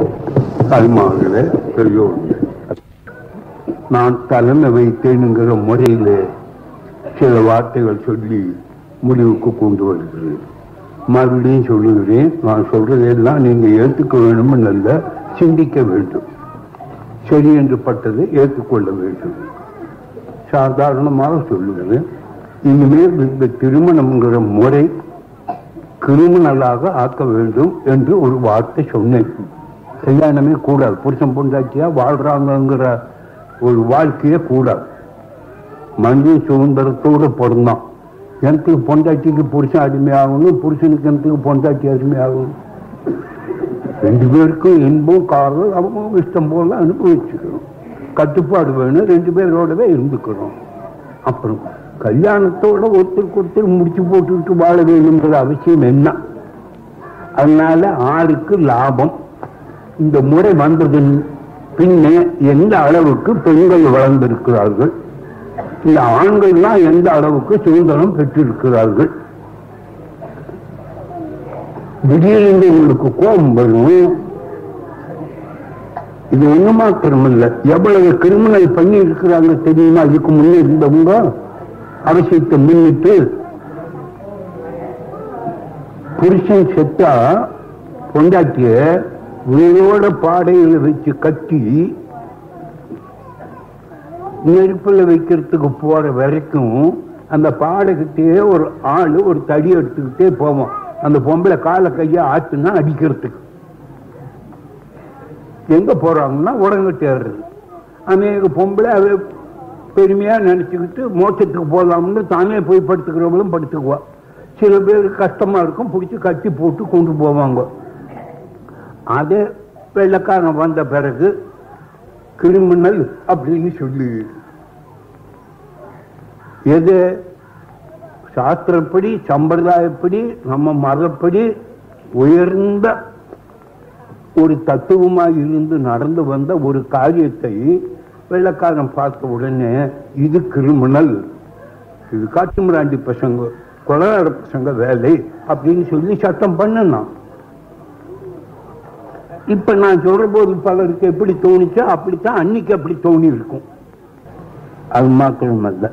தாய்மார்களே பெரியோர்களே நான் தலைமை வைத்தேனுங்கிற முறையிலே சில வார்த்தைகள் சொல்லி முடிவுக்கு கொண்டு வருகிறேன் மறுபடியும் சொல்லுகிறேன் நான் சொல்றதெல்லாம் நீங்க ஏற்றுக்க வேண்டும் அல்ல சிந்திக்க வேண்டும் சரி என்று பட்டதை ஏற்றுக்கொள்ள வேண்டும் சாதாரணமாக சொல்லுகிறேன் இனிமேல் இந்த திருமணம்ங்கிற முறை கிரிமினலாக ஆக்க வேண்டும் என்று ஒரு வார்த்தை சொன்னேன் கல்யாணமே கூடாது புருஷன் பொண்டாட்டியா வாழ்றாங்கிற ஒரு வாழ்க்கையே கூடாது மனித சுதந்திரத்தோடு பிறந்தான் எனக்கு பொண்டாட்டிக்கு புருஷன் அடிமையாகணும் புருஷனுக்கு எனக்கு பொண்டாட்டி அடிமையாகணும் ரெண்டு பேருக்கும் இன்பம் காதல் அவங்க இஷ்டம் போல அனுபவிச்சுக்கிறோம் கட்டுப்பாடு வேணும் ரெண்டு பேரோடவே இருந்துக்கிறோம் அப்புறம் கல்யாணத்தோட ஒருத்தருக்கு ஒருத்தர் முடிச்சு போட்டுக்கிட்டு வாழ வேணுங்கிற அவசியம் என்ன அதனால ஆளுக்கு லாபம் இந்த முறை வந்ததன் பின்னே எந்த அளவுக்கு பெண்கள் வளர்ந்திருக்கிறார்கள் இந்த ஆண்கள்லாம் எந்த அளவுக்கு சுதந்திரம் பெற்றிருக்கிறார்கள் திடீரென்று உங்களுக்கு கோபம் வரும் இது ஒண்ணு மாத்திரம் இல்ல எவ்வளவு கிரிமினல் பண்ணி இருக்கிறாங்க தெரியுமா இதுக்கு முன்னே இருந்தவங்க அவசியத்தை முன்னிட்டு புருஷன் செத்தா பொண்டாட்டிய உயிரோட பாடையில வச்சு கட்டி நெருப்புல வைக்கிறதுக்கு போற வரைக்கும் அந்த பாடைகிட்டே ஒரு ஆளு ஒரு தடி எடுத்துக்கிட்டே போவோம் அந்த பொம்பளை காலை கைய ஆட்டுனா அடிக்கிறதுக்கு எங்க போறாங்கன்னா உடங்கு தேடுறது அநேக பொம்பளை அவ பெருமையா நினைச்சுக்கிட்டு மோட்சத்துக்கு போகலாம்னு தானே போய் படுத்துக்கிறவங்களும் படுத்துக்குவா சில பேர் கஷ்டமா இருக்கும் பிடிச்சி கட்டி போட்டு கொண்டு போவாங்க அதே வெள்ளக்காரன் வந்த பிறகு கிரிமினல் அப்படின்னு சொல்லி எது சாஸ்திரப்படி சம்பிரதாயப்படி நம்ம மதப்படி உயர்ந்த ஒரு தத்துவமாக இருந்து நடந்து வந்த ஒரு காரியத்தை வெள்ளக்காரன் பார்த்த உடனே இது கிரிமினல் இது காட்டுமிராண்டி பசங்க கொலநாடு பசங்க வேலை அப்படின்னு சொல்லி சட்டம் பண்ணணும் இப்ப நான் சொல்ற போது பலருக்கு எப்படி தோணுச்சோ அப்படித்தான் அன்னைக்கு அப்படி தோணி இருக்கும் அது மாத்திரம் அல்ல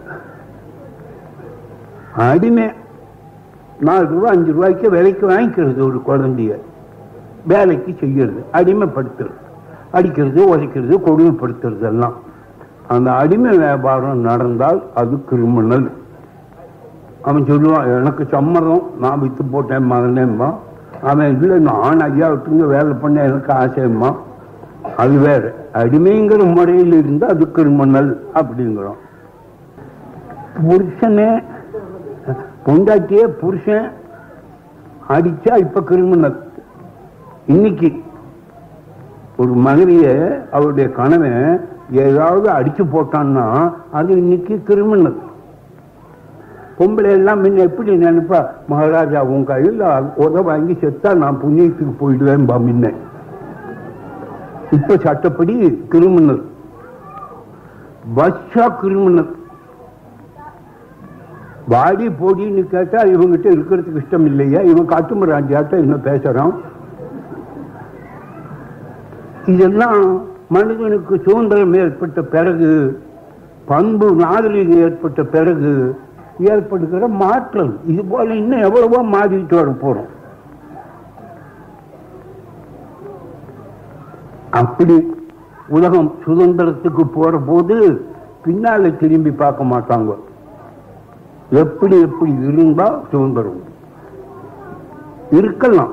அடிமை நாலு ரூபாய் அஞ்சு ரூபாய்க்கு விலைக்கு வாங்கிக்கிறது ஒரு குழந்தைய வேலைக்கு செய்யறது அடிமைப்படுத்துறது அடிக்கிறது உதைக்கிறது கொடுமைப்படுத்துறது எல்லாம் அந்த அடிமை வியாபாரம் நடந்தால் அது கிரிமினல் அவன் சொல்லுவான் எனக்கு சம்மதம் நான் வித்து போட்டேன் மகனேம்மா அவன் இல்லை நான் ஐயா விட்டுங்க வேலை பண்ண எனக்கு ஆசையம்மா அது வேற அடிமைங்கிற முறையில் இருந்தா அது கிரிமினல் அப்படிங்கிறோம் புருஷனே பொண்டாட்டியே புருஷன் அடிச்சா இப்ப கிரிமினல் இன்னைக்கு ஒரு மனைவிய அவருடைய கணவன் ஏதாவது அடிச்சு போட்டான்னா அது இன்னைக்கு கிரிமினல் பொம்பளை எல்லாம் முன்ன எப்படி நினைப்பா மகாராஜா உன் கையில் உத வாங்கி செத்தா நான் புண்ணியத்துக்கு போயிடுவேன் பா முன்ன இப்ப சட்டப்படி கிரிமினல் பஸ்ஸா கிரிமினல் வாடி போடின்னு கேட்டா இவங்கிட்ட இருக்கிறதுக்கு இஷ்டம் இல்லையா இவன் காட்டுமராண்டியாட்ட இன்னும் பேசுறான் இதெல்லாம் மனிதனுக்கு சுதந்திரம் ஏற்பட்ட பிறகு பண்பு நாகரிகம் ஏற்பட்ட பிறகு ஏற்படுகிற மாற்றம் இது போல இன்னும் எவ்வளவோ மாறிட்டு வர போறோம் அப்படி உலகம் சுதந்திரத்துக்கு போற போது பின்னால திரும்பி பார்க்க மாட்டாங்க எப்படி எப்படி இருந்தா சுதந்திரம் இருக்கலாம்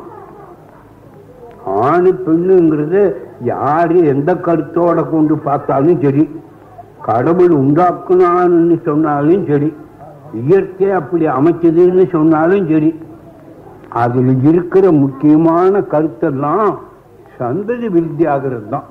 ஆணு பெண்ணுங்கிறது யாரு எந்த கருத்தோட கொண்டு பார்த்தாலும் சரி கடவுள் உண்டாக்குனான்னு சொன்னாலும் சரி இயற்கை அப்படி அமைச்சதுன்னு சொன்னாலும் சரி அதுல இருக்கிற முக்கியமான கருத்தெல்லாம் சந்ததி விருத்தி ஆகிறது தான்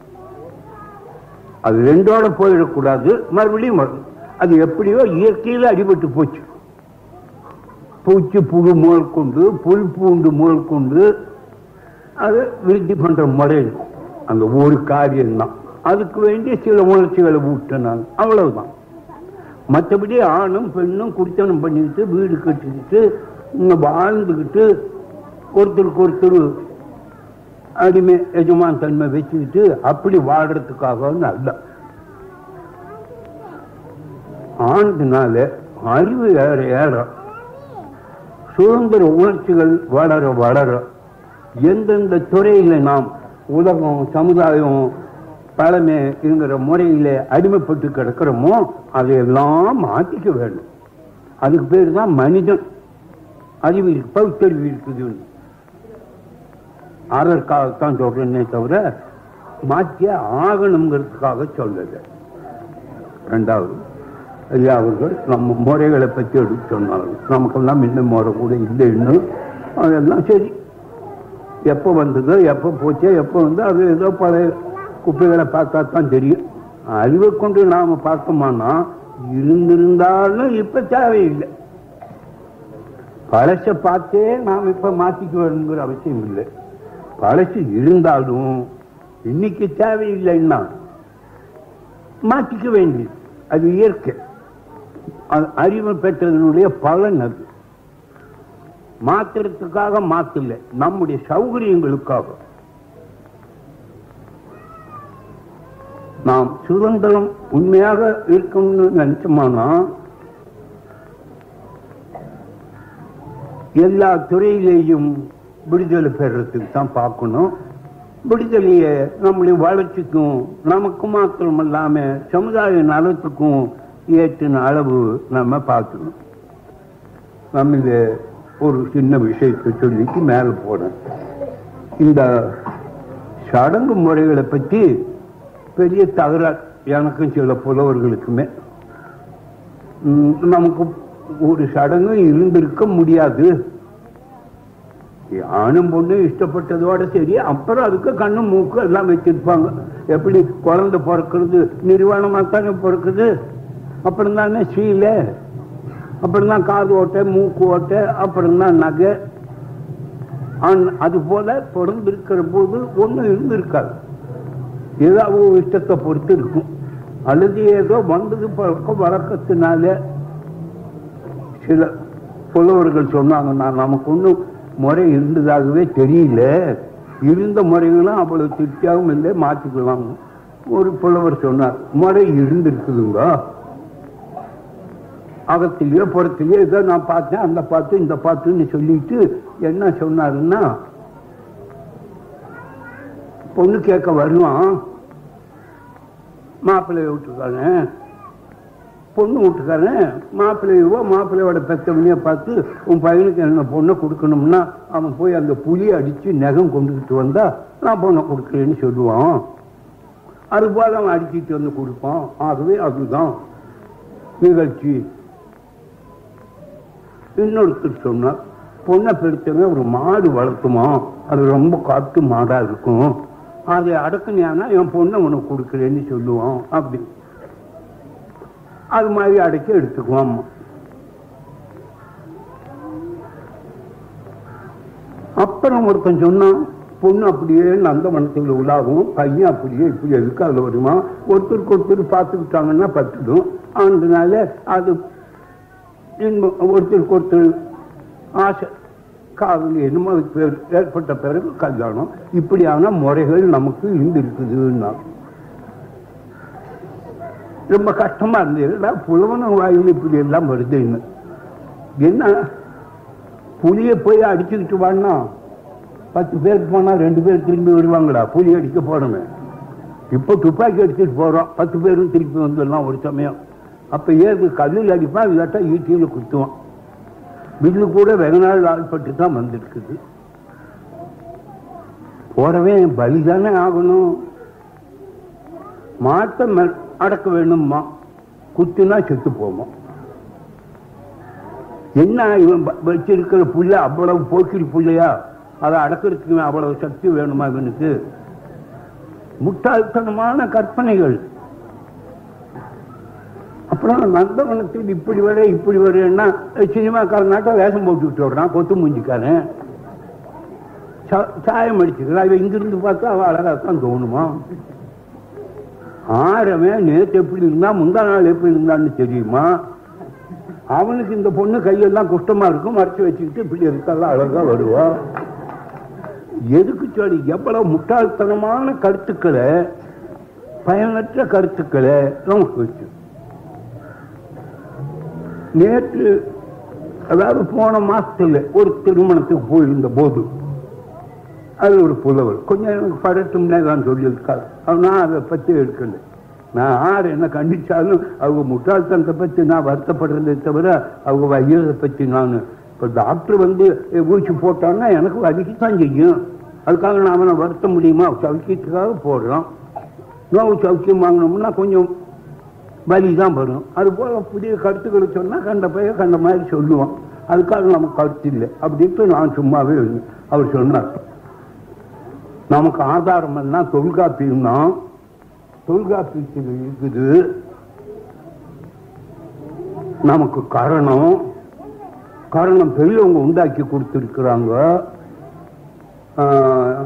அது ரெண்டோட போயிடக்கூடாது மறுபடியும் வரும் அது எப்படியோ இயற்கையில அடிபட்டு போச்சு பூச்சி புழு முதல் கொண்டு புல் பூண்டு முதல் கொண்டு அது விருத்தி பண்ற முறை இருக்கும் அந்த ஒரு காரியம்தான் அதுக்கு வேண்டிய சில உணர்ச்சிகளை விட்டேன் நான் அவ்வளவுதான் மற்றபடி ஆணும் பெண்ணும் குடித்தனம் பண்ணிக்கிட்டு வீடு கட்டிக்கிட்டு இங்க வாழ்ந்துக்கிட்டு ஒருத்தருக்கு ஒருத்தர் அடிமை எஜமான் தன்மை வச்சுக்கிட்டு அப்படி வாழ்றதுக்காக அல்ல ஆனதுனால அறிவு ஏற ஏற சுதந்திர உணர்ச்சிகள் வளர வளர எந்தெந்த துறையில நாம் உலகம் சமுதாயம் பழமைங்கிற முறையில அடிமைப்பட்டு கிடக்கிறோமோ அதையெல்லாம் மாற்றிக்க வேண்டும் அதுக்கு பேர் தான் மனிதன் அறிவு இருக்கு பகுத்தறிவு இருக்குது அதற்காகத்தான் சொல்றேனே தவிர மாற்றிய ஆகணுங்கிறதுக்காக சொல்லல ரெண்டாவது ஐயா அவர்கள் நம்ம முறைகளை பற்றி எடுத்து சொன்னார்கள் நமக்கெல்லாம் இன்னும் முறை கூட இல்லை இன்னும் அதெல்லாம் சரி எப்போ வந்ததோ எப்போ போச்சோ எப்போ வந்து அது ஏதோ பழைய குப்பைகளை பார்த்தா தான் தெரியும் அறிவை கொண்டு நாம பார்த்தோமானா இருந்திருந்தாலும் இப்ப தேவையில்லை பழச பார்த்தே நாம் இப்ப மாத்திக்க வேணுங்கிற அவசியம் இல்லை பழசு இருந்தாலும் இன்னைக்கு தேவையில்லைன்னா மாற்றிக்க வேண்டியது அது இயற்கை அது அறிவு பெற்றதனுடைய பலன் அது மாத்துறதுக்காக மாத்தல நம்முடைய சௌகரியங்களுக்காக நாம் சுதந்திரம் உண்மையாக இருக்கணும்னு நினைச்சோமானா எல்லா துறையிலேயும் விடுதலை பெறத்துக்கு தான் பார்க்கணும் விடுதலையை நம்முடைய வளர்ச்சிக்கும் நமக்கு மாத்திரம் இல்லாம சமுதாய நலத்துக்கும் ஏற்றின அளவு நம்ம பார்க்கணும் நம்ம இது ஒரு சின்ன விஷயத்தை சொல்லிட்டு மேலே போனேன் இந்த சடங்கு முறைகளை பற்றி பெரிய தகராறு எனக்கும் சில புலவர்களுக்குமே ம், நமக்கு ஒரு சடங்கு இருந்திருக்க முடியாது ஆணும் பொண்ணு இஷ்டப்பட்டதோட சரி அப்புறம் அதுக்கு கண்ணு மூக்கு எல்லாம் வச்சிருப்பாங்க எப்படி குழந்தை பிறக்கிறது நிர்வாணமாக தானே பிறக்குது அப்புறம் தானே சீல அப்புறம் தான் காது ஓட்டை மூக்கு ஓட்டை அப்புறம் தான் நகை ஆன்- அது போல பிறந்திருக்கிற போது ஒன்றும் இருந்திருக்காது ஏதோ அவங்க இஷ்டத்தை பொறுத்து இருக்கும் அல்லது ஏதோ வந்தது பழக்க வழக்கத்தினால சில புலவர்கள் சொன்னாங்க நான் நமக்கு ஒன்றும் முறை இருந்ததாகவே தெரியல இருந்த முறைகளும் அவ்வளவு திருப்தியாகவும் இல்லை மாற்றிக்கலாம் ஒரு புலவர் சொன்னார் முறை இருந்திருக்குதுங்க அகத்திலேயோ புறத்திலேயோ ஏதோ நான் பார்த்தேன் அந்த பார்த்து இந்த பார்த்துன்னு சொல்லிட்டு என்ன சொன்னாருன்னா பொண்ணு கேட்க வருவான் மாப்பிள்ளை விட்டுருக்காங்க பொண்ணு விட்டுக்காரன் மாப்பிள்ளையவோ மாப்பிள்ளையோட பெத்தவனையே பார்த்து உன் பையனுக்கு என்ன பொண்ணை கொடுக்கணும்னா அவன் போய் அந்த புளியை அடிச்சு நகம் கொண்டுகிட்டு வந்தா நான் பொண்ணை கொடுக்குறேன்னு சொல்லுவான் அதுபோல அவன் அடிச்சிட்டு வந்து கொடுப்பான் ஆகவே அதுதான் நிகழ்ச்சி இன்னொருத்தர் சொன்னார் பொண்ணை பெருத்தவன் ஒரு மாடு வளர்த்துமா அது ரொம்ப காட்டு மாடா இருக்கும் அதை அடக்குனியானா என் பொண்ணை உனக்கு கொடுக்குறேன்னு சொல்லுவான் அப்படி அது மாதிரி அடக்கி எடுத்துக்குவான் அப்புறம் ஒருத்தன் சொன்னான் பொண்ணு அப்படியே நந்தவனத்தில் உலாகும் பையன் அப்படியே இப்படி எதுக்கு அதுல வருமா ஒருத்தருக்கு ஒருத்தர் பார்த்துக்கிட்டாங்கன்னா பத்துடும் அதனால அது இன்பம் ஒருத்தருக்கு ஒருத்தர் ஆசை காதல் என்னமோ அதுக்கு பேர் ஏற்பட்ட பிறகு கல்யாணம் இப்படியான முறைகள் நமக்கு இருந்திருக்குதுன்னா ரொம்ப கஷ்டமா இருந்தது புலவன வாயில் இப்படி எல்லாம் வருதுன்னு என்ன புலியை போய் அடிச்சுக்கிட்டு வான்னா பத்து பேருக்கு போனா ரெண்டு பேர் திரும்பி வருவாங்களா புலி அடிக்க போறோமே இப்போ துப்பாக்கி அடிச்சுட்டு போறோம் பத்து பேரும் திருப்பி வந்துடலாம் ஒரு சமயம் அப்ப ஏது கல்லில் அடிப்பான் இல்லாட்டா ஈட்டியில குத்துவான் வில்லு கூட வெகு நாள் ஆள்பட்டு தான் வந்திருக்குது போறவன் பலிதானே ஆகணும் மாட்டை மெ- அடக்க வேணும்மா குத்துனா செத்து போமா என்ன இவன் வ- வச்சிருக்கிற புள்ள அவ்வளவு போக்கிரி புள்ளையா அதை அடக்கிறதுக்கு இவன் அவ்வளவு சக்தி வேணுமா இவனுக்கு முட்டாள்தனமான கற்பனைகள் அப்புறம் நந்தவனத்தில் இப்படி வர இப்படி வரேன்னா சினிமாக்காரனாட்ட வேஷம் போட்டுக்கிட்டு வர்றான் கொத்து மூஞ்சிக்காரன் சா- சாயம் அடிச்சுக்கிறான் இவன் இங்கிருந்து பார்த்தா அவன் அழகா தான் தோணுமா ஆரவன் நேற்று எப்படி இருந்தா முந்தா நாள் எப்படி இருந்தான்னு தெரியுமா அவனுக்கு இந்த பொண்ணு கையெல்லாம் குஷ்டமா இருக்கும் மறைச்சு வச்சுக்கிட்டு இப்படி இருக்கலாம் அழகா வருவா எதுக்கு சொல்லி எவ்வளவு முட்டாள்தனமான கருத்துக்களை பயனற்ற கருத்துக்களை நமக்கு வச்சு நேற்று அதாவது போன மாசத்துல ஒரு திருமணத்துக்கு போயிருந்த போது அது ஒரு புலவர் கொஞ்சம் எனக்கு படட்டும்னே தான் சொல்லியிருக்காரு அவன் நான் அதை பற்றி எடுக்கல நான் யார் என்ன கண்டிச்சாலும் அவங்க முட்டாள்தனத்தை பற்றி நான் வருத்தப்படுறதே தவிர அவங்க வயிறதை பற்றி நான் இப்போ டாக்டர் வந்து ஊசி போட்டான்னா எனக்கு வலிக்குத்தான் செய்யும் அதுக்காக நான் அவனை வருத்த முடியுமா சௌக்கியத்துக்காக போடுறோம் நோவு சௌக்கியம் வாங்கினோம்னா கொஞ்சம் வலி தான் வரும் அது போல புதிய கருத்துக்களை சொன்னால் கண்ட பையன் கண்ட மாதிரி சொல்லுவான் அதுக்காக நமக்கு கருத்து இல்லை அப்படின்ட்டு நான் சும்மாவே இருந்தேன் அவர் சொன்னார் நமக்கு ஆதாரம் என்ன தொல்காப்பியம் தான் தொல்காப்பியத்தில் இருக்குது நமக்கு காரணம் காரணம் பெரியவங்க உண்டாக்கி கொடுத்திருக்கிறாங்க ஆஹ்,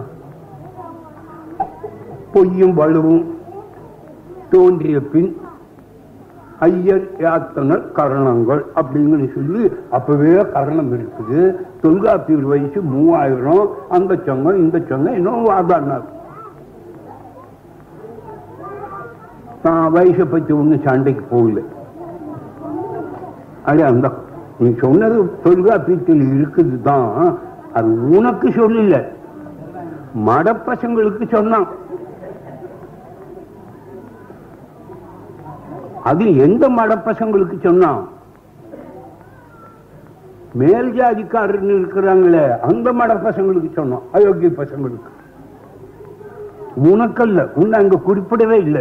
பொய்யும் வலுவும் தோன்றிய பின் ஐயர் யாத்தனர் கரணங்கள் அப்படின்னு சொல்லி அப்பவே கரணம் இருக்குது தொல்காப்பியர் வயசு மூவாயிரம் அந்த சங்கம் இந்த சங்கம் இன்னும் வாதாடினார் நான் வயசை பத்தி ஒன்றும் சண்டைக்கு போகல அது அந்த நீ சொன்னது தொல்காப்பியத்தில் இருக்குது தான் அது உனக்கு சொல்லல மடப்பசங்களுக்கு சொன்னான் அது எந்த மடப்பசங்களுக்கு சொன்னான் மேல் ஜாதிக்காரர்கள் இருக்கிறாங்களே அந்த மடப்பசங்களுக்கு சொன்னோம் அயோக்கிய பசங்களுக்கு உனக்கல்ல உன்னை அங்க குறிப்பிடவே இல்லை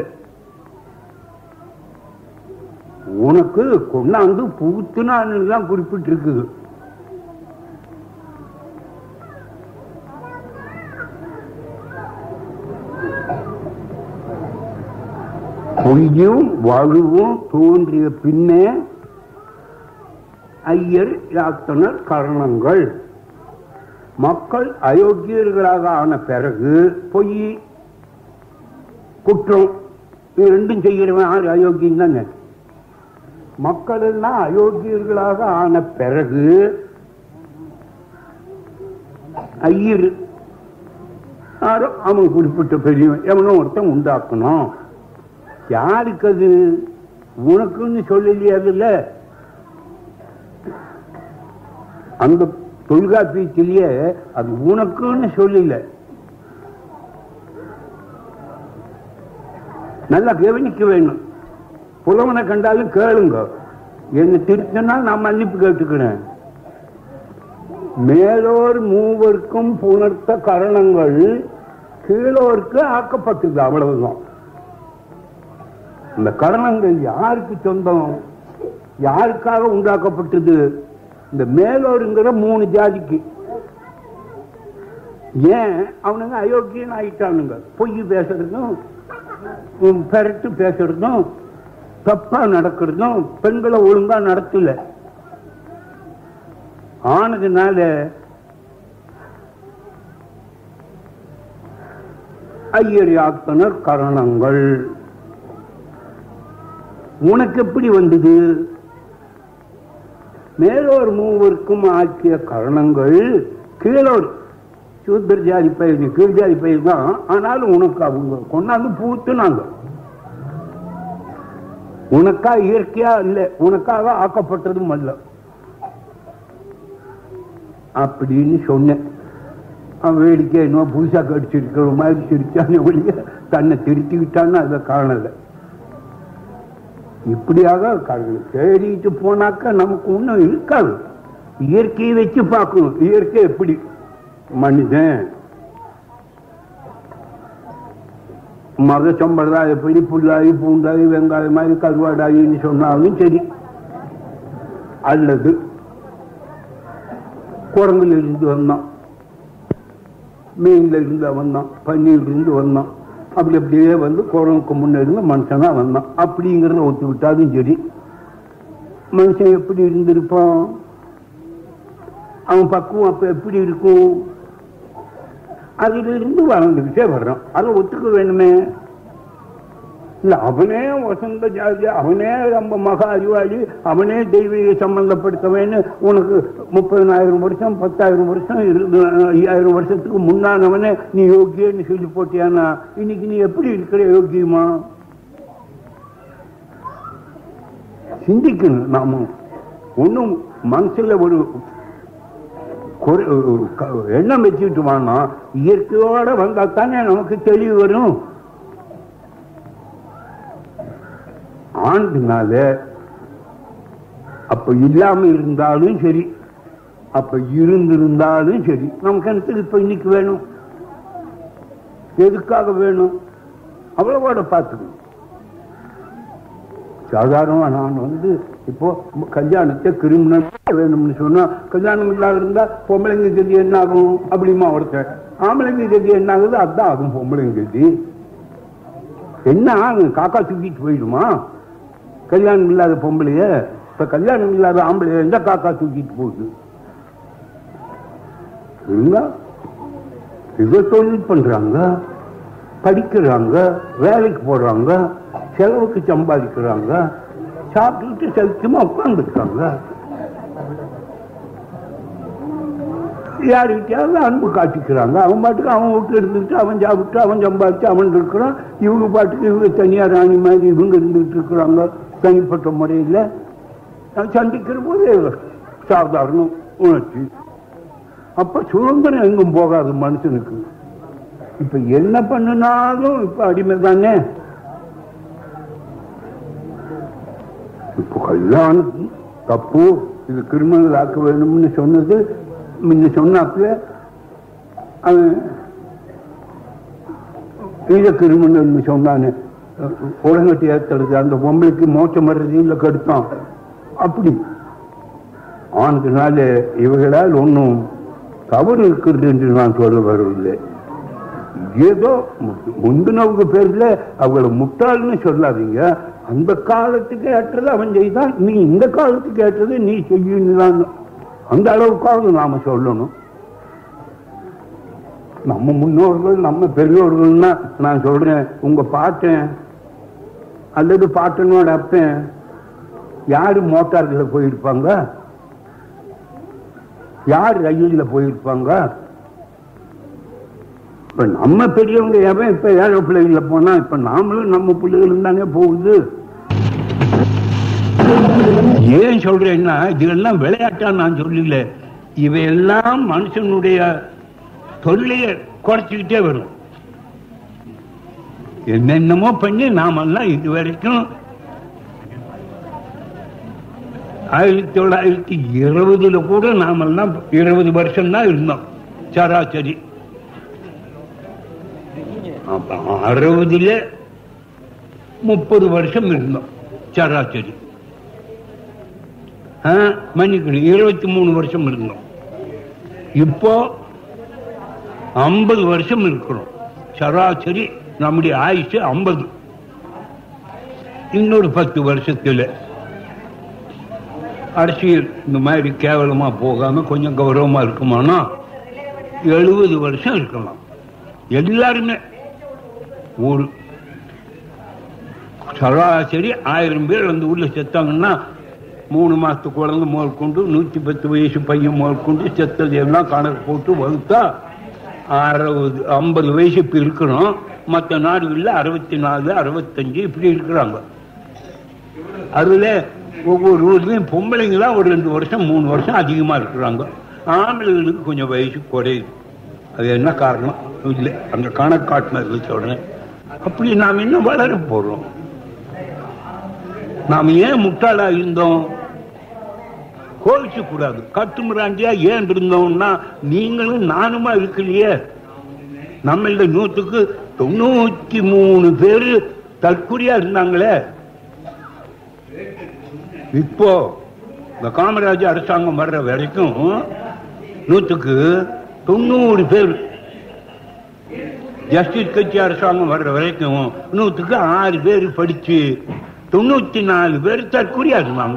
உனக்கு கொண்டாந்து புகுத்துனான்னு தான் குறிப்பிட்டு இருக்குது பொய்யும் வலுவும் தோன்றிய பின்னே ஐயர் யாத்தனர் கரணங்கள் மக்கள் அயோக்கியர்களாக ஆன பிறகு பொய் குற்றம் இது ரெண்டும் செய்கிறவன் யார் அயோக்கியம் தானே மக்கள் எல்லாம் அயோக்கியர்களாக ஆன பிறகு ஐயர் யாரோ அவன் குறிப்பிட்ட பெரியவன் எவனோ ஒருத்தன் உண்டாக்கணும் யாருக்கு அது உனக்குன்னு சொல்லலையே அதுல அந்த தொல்காப்பியத்திலேயே அது உனக்குன்னு சொல்லல நல்லா கவனிக்க வேணும் புலவனை கண்டாலும் கேளுங்க என்ன திருத்தினா நான் மன்னிப்பு கேட்டுக்கிறேன் மேலோர் மூவருக்கும் புணர்த்த கரணங்கள் கீழோருக்கு ஆக்கப்பட்டது அவ்வளவுதான் இந்த கரணங்கள் யாருக்கு சொந்தம் யாருக்காக உண்டாக்கப்பட்டது இந்த மேலோருங்கிற மூணு ஜாதிக்கு ஏன் அவனுங்க அயோக்கியன் ஆயிட்டானுங்க பொய் பேசுறதும் உம், பெரட்டு பேசுறதும் தப்பா நடக்கிறதும் பெண்களை ஒழுங்கா நடத்தல ஆனதுனால ஐயர் யாத்தனர் கரணங்கள் உனக்கு எப்படி வந்தது மேலோர் மூவருக்கும் ஆக்கிய கரணங்கள் கீழோர் சூத்திர ஜாதி பயிர் கீழ் ஜாதி பயிர் தான் ஆனாலும் உனக்கு அவங்க கொண்டாந்து பூத்துனாங்க உனக்கா இயற்கையா இல்லை உனக்காக ஆக்கப்பட்டதும் அல்ல அப்படின்னு சொன்னேன் அவன் வேடிக்கை என்ன புதுசா கடிச்சிருக்கிற மாதிரி சிரிச்சானே ஒழிய தன்னை திருத்திக்கிட்டான்னு அதை காணல இப்படியாக கடவுள் தேடிட்டு போனாக்கா நமக்கு ஒண்ணும் இருக்காது இயற்கையை வச்சு பார்க்கணும் இயற்கை எப்படி மனிதன் மத சம்பிரதாயம் எப்படி புல்லாகி பூண்டாகி வெங்காயம் மாதிரி கருவாடாயின்னு சொன்னாலும் சரி அல்லது குரங்குல இருந்து வந்தான் மீன்ல இருந்து வந்தான் பன்னீர்ல இருந்து வந்தான் அப்படி அப்படியே வந்து குரங்குக்கு முன்ன இருந்து மனுஷனா வந்தான் அப்படிங்கிறத ஒத்துக்கிட்டாலும் சரி மனுஷன் எப்படி இருந்திருப்பான் அவன் பக்குவம் அப்ப எப்படி இருக்கும் அதிலிருந்து வளர்ந்துக்கிட்டே வர்றான் அதை ஒத்துக்க வேணுமே இல்ல அவனே வசந்த ஜாதி அவனே ரொம்ப மகா அறிவாளி அவனே தெய்வீக சம்பந்தப்படுத்தவன்னு உனக்கு முப்பதனாயிரம் வருஷம் பத்தாயிரம் வருஷம் இரு- ஐயாயிரம் வருஷத்துக்கு முன்னானவனே நீ யோகியன்னு சொல்லி போட்டியானா இன்னைக்கு நீ எப்படி இருக்கிற யோகியமா சிந்திக்கணும் நாம ஒன்றும் மனசுல ஒரு குறை- ஒரு க- எண்ணம் வச்சுக்கிட்டு வானா இயற்கையோட வந்தா தானே நமக்கு தெளிவு வரும் ஆண்டுனால அப்ப இல்லாம இருந்தாலும் சரி அப்ப இருந்திருந்தாலும் சரி நமக்கு எனக்கு இப்ப இன்னைக்கு வேணும் எதுக்காக வேணும் அவ்வளவோட பார்த்துக்கணும் சாதாரணமா நான் வந்து இப்போ கல்யாணத்தை கிரிமினல் வேணும்னு சொன்னா கல்யாணம் இல்லாத இருந்தா பொம்பளைங்க கதி என்ன ஆகும் அப்படிமா ஒருத்தர் ஆம்பளைங்க கதி என்ன ஆகுது அதான் ஆகும் பொம்பளைங்க கதி என்ன ஆகும் காக்கா தூக்கிட்டு போயிடுமா கல்யாணம் இல்லாத பொம்பளைய இப்ப கல்யாணம் இல்லாத ஆம்பளைய இருந்தா காக்கா தூக்கிட்டு போகுது இல்ல இவ தொழில் பண்றாங்க படிக்கிறாங்க வேலைக்கு போறாங்க செலவுக்கு சம்பாதிக்கிறாங்க சாப்பிட்டுட்டு செலுத்தமா உட்கார்ந்துருக்காங்க யாருக்கிட்டையாவது அன்பு காட்டிக்கிறாங்க அவன் பாட்டுக்கு அவன் வீட்டுல இருந்துட்டு அவன் சாப்பிட்டு அவன் சம்பாதிச்சு அவன் இருக்கிறான் இவங்க பாட்டுக்கு இவங்க தனியா ராணி மாதிரி இவங்க இருந்துட்டு இருக்கிறாங்க தனிப்பட்ட முறையில் நான் சந்திக்கிற போது சாதாரண உணர்ச்சி அப்ப சுதந்திரம் எங்கும் போகாது மனுஷனுக்கு இப்ப என்ன பண்ணினாலும் இப்ப அடிமை தானே இப்போ கல்யாணம் தப்பு இது கிரிமினல் ஆக்க வேணும்னு சொன்னது முன்ன சொன்னாப்புல அவன் இத கிரிமினல்னு சொன்னானே உலகத்தை ஏத்தடுது அந்த பொம்பளைக்கு மோட்சம் வர்றது இல்லை கெடுத்தான் அப்படி ஆனதுனால இவர்களால் ஒன்றும் தவறு இருக்கிறது என்று நான் சொல்ல வரவில்லை ஏதோ மு- முந்தினவங்க பேர்ல அவங்கள முட்டாள்னு சொல்லாதீங்க அந்த காலத்துக்கு ஏற்றது அவன் செய்தான் நீ இந்த காலத்துக்கு ஏற்றது நீ செய்யணும் அந்த அளவுக்காவது நாம சொல்லணும் நம்ம முன்னோர்கள் நம்ம பெரியோர்கள்னா நான் சொல்றேன் உங்க பாட்டன் அல்லது பாட்டனோட அப்பன் யாரு மோட்டார்ல போயிருப்பாங்க யார் ரயில்ல போயிருப்பாங்க இப்ப நம்ம பெரியவங்க எவன் இப்ப ஏழை பிள்ளைகள போனா இப்ப நாமளும் நம்ம பிள்ளைகளும் தானே போகுது ஏன் சொல்றேன்னா இதெல்லாம் விளையாட்டா நான் சொல்லல இவையெல்லாம் மனுஷனுடைய தொல்லையை குறைச்சிக்கிட்டே வரும் என்னென்னமோ பண்ணி நாமெல்லாம் இது வரைக்கும் ஆயிரத்தி தொள்ளாயிரத்தி இருபதுல கூட நாமெல்லாம் இருபது வருஷம் தான் இருந்தோம் சராசரி அப்ப அறுபதுல முப்பது வருஷம் இருந்தோம் சராசரி ஆ, மன்னிக்கணும் இருபத்தி மூணு வருஷம் இருந்தோம் இப்போ ஐம்பது வருஷம் இருக்கிறோம் சராசரி நம்முடைய ஆயுஷு ஐம்பது இன்னொரு பத்து வருஷத்துல அரசியல் இந்த மாதிரி கேவலமா போகாம கொஞ்சம் கௌரவமா இருக்குமானா எழுபது வருஷம் இருக்கலாம் எல்லாருமே ஒரு சராசரி ஆயிரம் பேர் அந்த ஊர்ல செத்தாங்கன்னா மூணு மாசத்து குழந்தை முதல் கொண்டு நூத்தி பத்து வயசு பையன் முதல் கொண்டு செத்தது எல்லாம் கணக்கு போட்டு வகுத்தா அறுபது ஐம்பது வயசு இப்ப இருக்கிறோம் மற்ற நாடுகள்ல அறுபத்தி நாலு அறுபத்தஞ்சு இப்படி இருக்கிறாங்க அதுல ஒவ்வொரு ஊர்லயும் பொம்பளைங்க தான் ஒரு ரெண்டு வருஷம் மூணு வருஷம் அதிகமா இருக்கிறாங்க ஆம்பளைங்களுக்கு கொஞ்சம் வயசு குறையுது அது என்ன காரணம் இல்லை அந்த கணக்காட்டினது சொல்றேன் அப்படி நாம் இன்னும் வளர போறோம் நாம் ஏன் முட்டாளா இருந்தோம் கோவிச்சு கூடாது கட்டுமிராண்டியா ஏன் இருந்தோம்னா நீங்களும் நானுமா இருக்கலையே நம்மள நூத்துக்கு தொண்ணூத்தி மூணு பேரு தற்குறியா இருந்தாங்களே இப்போ இந்த காமராஜ் அரசாங்கம் வர்ற வரைக்கும் நூத்துக்கு தொண்ணூறு பேர் ஜஸ்டிஸ் கட்சி அரசாங்கம் வர்ற வரைக்கும் நூத்துக்கு ஆறு பேர் படிச்சு தொண்ணூத்தி நாலு பேர் தற்கொலையா இருந்தாங்க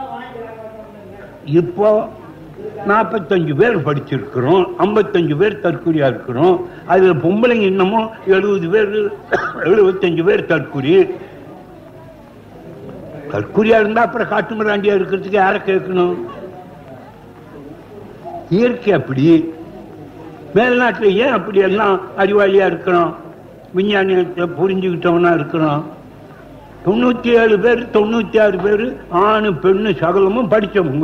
இப்போ நாற்பத்தஞ்சு பேர் படிச்சிருக்கிறோம் ஐம்பத்தஞ்சு பேர் தற்கொலையா இருக்கிறோம் அதுல பொம்பளைங்க இன்னமும் எழுபது பேர் எழுபத்தஞ்சு பேர் தற்கொலை தற்கொலையா இருந்தா அப்புறம் காட்டு மிராண்டியா இருக்கிறதுக்கு யாரை கேட்கணும் இயற்கை அப்படி மேல்நாட்டில் ஏன் அப்படி எல்லாம் அறிவாளியா இருக்கிறோம் விஞ்ஞானியத்தை புரிஞ்சுக்கிட்டவனா இருக்கிறோம் தொண்ணூத்தி ஏழு பேர் தொண்ணூத்தி ஆறு பேர் ஆணு பெண்ணு சகலமும் படிச்சவங்க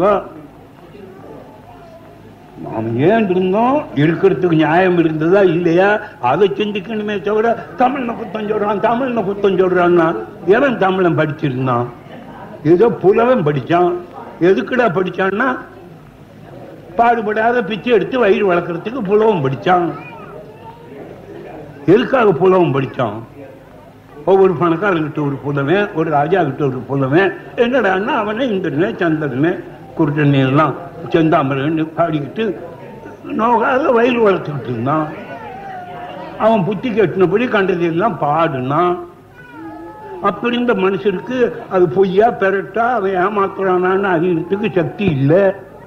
நாம் ஏன் இருந்தோம் இருக்கிறதுக்கு நியாயம் இருந்ததா இல்லையா அதை சிந்திக்கணுமே தவிர தமிழ்ல குத்தம் சொல்றான் தமிழ்ல குத்தம் சொல்றான்னா எவன் தமிழன் படிச்சிருந்தான் ஏதோ புலவன் படிச்சான் எதுக்குடா படிச்சான்னா பாடுபடாத பிச்சை எடுத்து வயிறு வளர்க்கறதுக்கு புலவன் படிச்சான் எதுக்காக புலவன் படிச்சான் ஒவ்வொரு பணக்காரங்கிட்ட ஒரு புலவன் ஒரு ராஜா கிட்ட ஒரு புலவன் என்னடான்னா அவனே இந்திரனே சந்திரனே குருட்டனே எல்லாம் செந்தாமரன்னு பாடிக்கிட்டு நோகாத வயல் வளர்த்துக்கிட்டு இருந்தான் அவன் புத்தி கட்டினபடி கண்டதையெல்லாம் பாடுனான் அப்படி இந்த மனுஷருக்கு அது பொய்யா பெறட்டா அவன் ஏமாத்துறானான்னு அறியறதுக்கு சக்தி இல்லை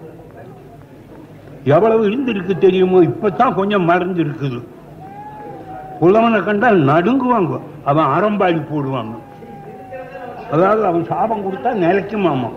எவ்வளவு இருந்திருக்கு தெரியுமோ இப்பதான் கொஞ்சம் மறந்து இருக்குது புலவனை கண்டா நடுங்குவாங்க அவன் ஆரம்பாடி போடுவாங்க அதாவது அவன் சாபம் கொடுத்தா நிலைக்குமாமா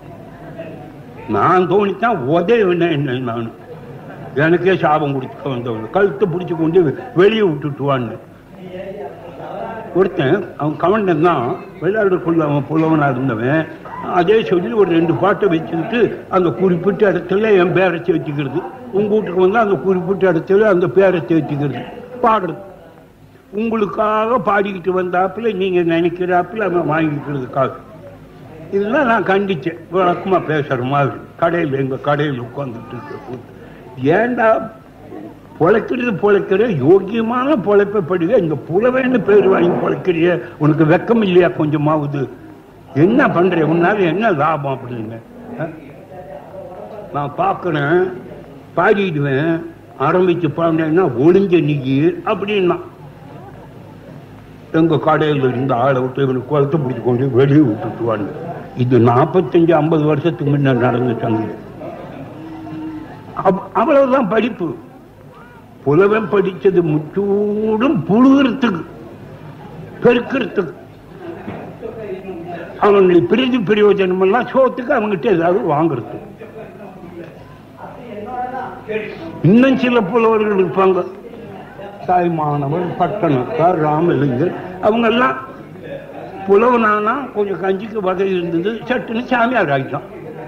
நான் தோணித்தான் உதவின என்ன நான் எனக்கே சாபம் கொடுக்க வந்தவன் கழுத்தை பிடிச்சு கொண்டு வெளியே விட்டுட்டுவான்னு ஒருத்தன் அவன் கவர்னர் தான் விளையாடுறதுக்குள்ள அவன் புலவனா இருந்தவன் அதே சொல்லி ஒரு ரெண்டு பாட்டை வச்சுக்கிட்டு அந்த குறிப்பிட்ட இடத்துல என் பேரை சேர்த்துக்கிறது உங்க வீட்டுக்கு வந்து அந்த குறிப்பிட்ட இடத்துல அந்த பேரை சேர்த்துக்கிறது பாடுறது உங்களுக்காக பாடிக்கிட்டு வந்தாப்புல நீங்க நினைக்கிறாப்புல அவன் வாங்கிக்கிறதுக்காக இதெல்லாம் நான் கண்டிச்சேன் விளக்கமா பேசுற மாதிரி கடையில் எங்க கடையில் உட்காந்துட்டு இருக்க ஏன்டா பொழைக்கிறது பொழைக்கிற யோகியமான பொழைப்பை படுக இந்த புலவேன்னு பேர் வாங்கி பொழைக்கிறிய உனக்கு வெக்கம் இல்லையா கொஞ்சமாவது என்ன பண்ற உன்னால என்ன லாபம் அப்படின்னு அஹ்? நான் பார்க்கிறேன் பாடிடுவேன் ஆரம்பிச்சு பாடினேன்னா ஒளிஞ்ச நீ அப்படின்னா எங்க கடையில் இருந்த ஆளை விட்டு இவனுக்கு குளத்தை பிடிச்சு கொண்டு வெளியே விட்டுட்டுவாங்க இது நாற்பத்தஞ்சு ஐம்பது வருஷத்துக்கு முன்ன நடந்த சங்கம் அவ்- அவ்வளவுதான் படிப்பு புலவன் படிச்சது முச்சூடும் புழுகிறதுக்கு பெருக்கிறதுக்கு அவனுடைய பிரிதி பிரயோஜனம் எல்லாம் சோத்துக்கு அவங்ககிட்ட ஏதாவது வாங்குறது இன்னும் சில புலவர்கள் இருப்பாங்க தாய்மானவர் பட்டணத்தார் ராமலிங்கர் அவங்க எல்லாம் புலவனானா கொஞ்சம் கஞ்சிக்கு வகை இருந்தது சட்டுன்னு சாமியார் ஆகிட்டான்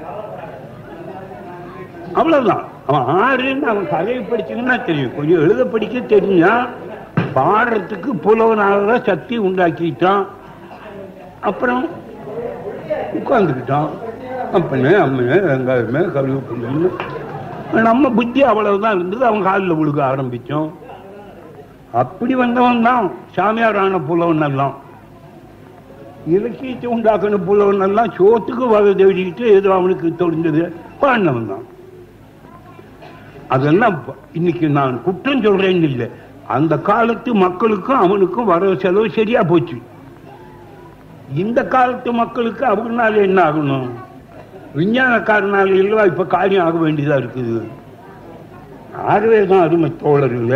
அவ்வளவுதான் அவன் ஆறுன்னு அவன் கதையை படிச்சீங்கன்னா தெரியும் கொஞ்சம் எழுத படிக்க தெரிஞ்சா பாடுறதுக்கு புலவனாக சக்தி உண்டாக்கிட்டான் அப்புறம் உட்கார்ந்துக்கிட்டான் அப்பனே அம்மனே வெங்காயமே கருவேப்பிள்ளைன்னு நம்ம புத்தி அவ்வளவுதான் இருந்தது அவன் காலில் விழுக ஆரம்பிச்சோம் அப்படி வந்தவன் தான் சாமியார் ஆன புலவன் எல்லாம் இலக்கியத்தை உண்டாக்கின புலவன் எல்லாம் சோத்துக்கு வகை தேடிக்கிட்டு ஏதோ அவனுக்கு தெரிஞ்சது பாடினவன் தான் அதெல்லாம் ப- இன்னைக்கு நான் குற்றம் சொல்றேன்னு இல்லை அந்த காலத்து மக்களுக்கும் அவனுக்கும் வர செலவு சரியா போச்சு இந்த காலத்து மக்களுக்கு அவங்கனால என்ன ஆகணும் விஞ்ஞானக்காரனால இல்லவா இப்ப காரியம் ஆக வேண்டியதா இருக்குது ஆகவே தான் அருமை தோழர்கள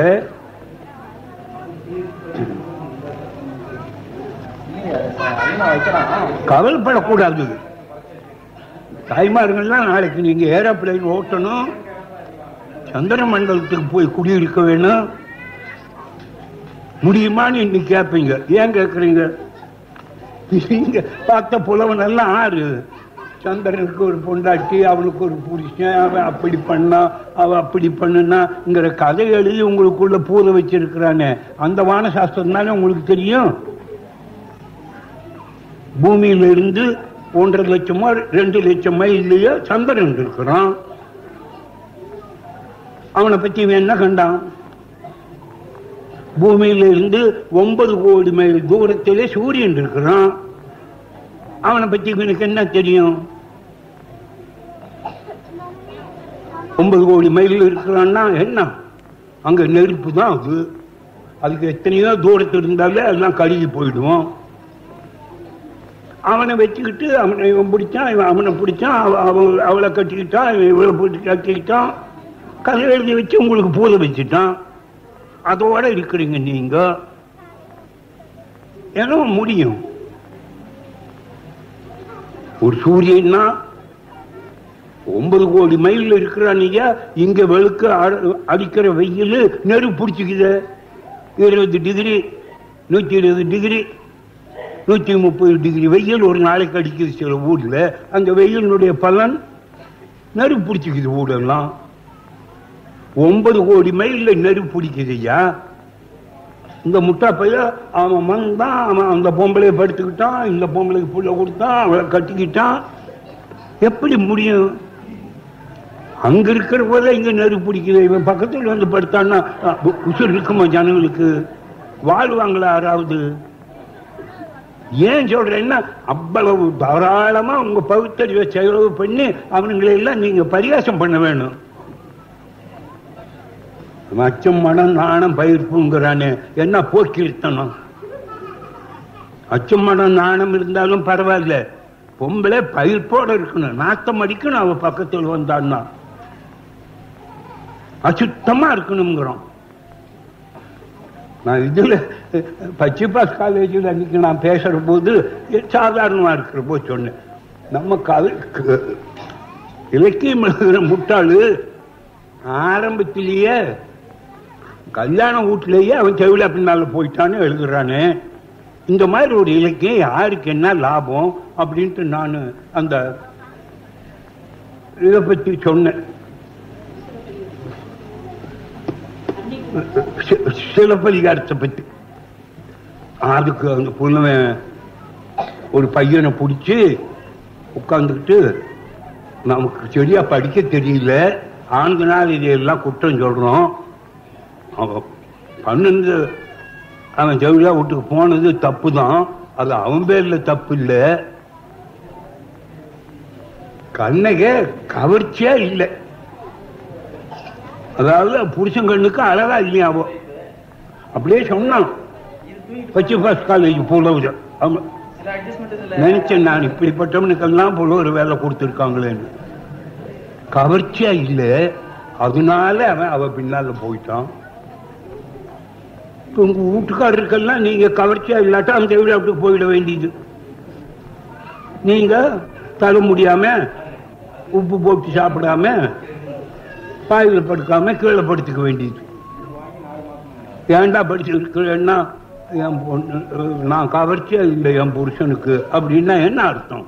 கவலைப்படக்கூடாது தாய்மார்கள்லாம் நாளைக்கு நீங்க ஏரோப்ளைன் ஓட்டணும் சந்திர மண்டலத்துக்கு போய் குடியிருக்க வேணும் முடியுமான்னு இன்னைக்கு கேட்பீங்க ஏன் கேட்குறீங்க நீங்க பார்த்த புலவன் எல்லாம் ஆறு சந்திரனுக்கு ஒரு பொண்டாட்டி அவனுக்கு ஒரு புருஷன் அவன் அப்படி பண்ணா அவன் அப்படி பண்ணுனாங்கிற கதை எழுதி உங்களுக்குள்ள பூத வச்சிருக்கிறானே அந்த வான சாஸ்திரம் தானே உங்களுக்கு தெரியும் பூமியில இருந்து ஒன்றரை லட்சமோ ரெண்டு லட்சம் மைல்லையோ சந்திரன் இருக்கிறான் அவனை பத்தி இவன் என்ன கண்டான் பூமியில இருந்து ஒன்பது கோடி மைல் தூரத்திலே சூரியன் இருக்கிறான் அவனை பத்தி இவனுக்கு என்ன தெரியும் ஒன்பது கோடி மைல் இருக்கிறான்னா என்ன அங்க நெருப்பு தான் அது அதுக்கு எத்தனையோ தூரத்தில் இருந்தாலே எல்லாம் கருகி போயிடுவோம் அவனை வச்சுக்கிட்டு அவனை இவன் பிடிச்சான் இவன் அவனை பிடிச்சான் அவ- அவ- அவளை கட்டிக்கிட்டான் இவன் இவளை போட்டு கட்டிக்கிட்டான் கதை எழுதி வச்சு உங்களுக்கு பூத வச்சுட்டான் அதோட இருக்கிறீங்க நீங்க ஏன்னா முடியும் ஒரு சூரியன்னா ஒன்பது கோடி மைல் இருக்கிறானீங்க இங்க வெளுக்க அ- அடிக்கிற வெயில் நெருப்பு பிடிச்சிக்குது இருபது டிகிரி நூத்தி இருபது டிகிரி நூத்தி முப்பது டிகிரி வெயில் ஒரு நாளைக்கு அடிக்குது சில ஊர்ல அந்த வெயிலினுடைய பலன் நெருப்பு பிடிச்சிக்குது ஊரெல்லாம் ஒன்பது கோடி மைல்ல நெருப்பு பிடிக்குதுய்யா இந்த முட்டா பைய அவன் வந்தான் அவன் அந்த பொம்பளைய படுத்துக்கிட்டான் இந்த பொம்பளைக்கு புள்ள கொடுத்தான் அவளை கட்டிக்கிட்டான் எப்படி முடியும் அங்க இருக்கிற போல இங்க நெருப்பு பிடிக்குது இவன் பக்கத்துல வந்து படுத்தான்னா அஹ், உ- உசுர் இருக்குமா ஜனங்களுக்கு வாழ்வாங்களா யாராவது ஏன் சொல்றேன்னா அவ்வளவு தாராளமா உங்க பகுத்தறிவை செலவு பண்ணி அவனுங்களை எல்லாம் நீங்க பரிகாசம் பண்ண வேணும் அச்சம் மனம் நாணம் பயிர்ப்புங்கிறானே என்ன போக்கிருத்தணும் அச்சம் மனம் நாணம் இருந்தாலும் பரவாயில்ல பொம்பளை பயிர்ப்போட இருக்கணும் நாத்தம் அடிக்கணும் அவ பக்கத்தில் வந்தான்னா அசுத்தமா இருக்கணுங்கிறோம் நான் இதுல பச்சிபாஸ் காலேஜில் அன்னைக்கு நான் பேசுற போது சாதாரணமா இருக்கிற போது சொன்னேன் நம்ம கவி க- இலக்கியம் எழுதுகிற முட்டாளு ஆரம்பத்திலேயே கல்யாண வீட்டிலேயே அவன் செவில பின்னால போயிட்டான்னு எழுதுறானே இந்த மாதிரி ஒரு இலக்கியம் யாருக்கு என்ன லாபம் அப்படின்ட்டு நான் அந்த இதை பத்தி சொன்னேன் சி- சிலப்பதிகாரத்தை பத்தி அதுக்கு அந்த புள்ளவன் ஒரு பையனை பிடிச்சி உட்கார்ந்துக்கிட்டு நமக்கு சரியா படிக்க தெரியல ஆண்களால் இதையெல்லாம் குற்றம் சொல்றோம் அவன் பன்னெண்டு அவன் ஜவுளியா வீட்டுக்கு போனது தப்பு தான் அது அவன் பேர்ல தப்பு இல்லை கண்ணக கவர்ச்சியா இல்லை அதாவது புருஷன் கண்ணுக்கு அழகா இல்லையா அவ அப்படியே சொன்னான் பச்சை பாஸ் காலேஜ் புலவர் அவன் நினைச்சேன் நான் இப்படிப்பட்டவனுக்கெல்லாம் புலவர் வேலை கொடுத்துருக்காங்களேன்னு கவர்ச்சியா இல்ல அதனால அவன் அவ பின்னால போயிட்டான் இப்ப உங்க வீட்டுக்காரருக்கெல்லாம் நீங்க கவர்ச்சியா இல்லாட்டா அந்த விழாவுக்கு போயிட வேண்டியது நீங்க தர முடியாம உப்பு போட்டு சாப்பிடாம பாயில் படுக்காம கீழே படுத்துக்க வேண்டியது ஏன்டா படிச்சிருக்கிறேன்னா என் பொண்ணு நான் கவர்ச்சியா இல்லை என் புருஷனுக்கு அப்படின்னா என்ன அர்த்தம்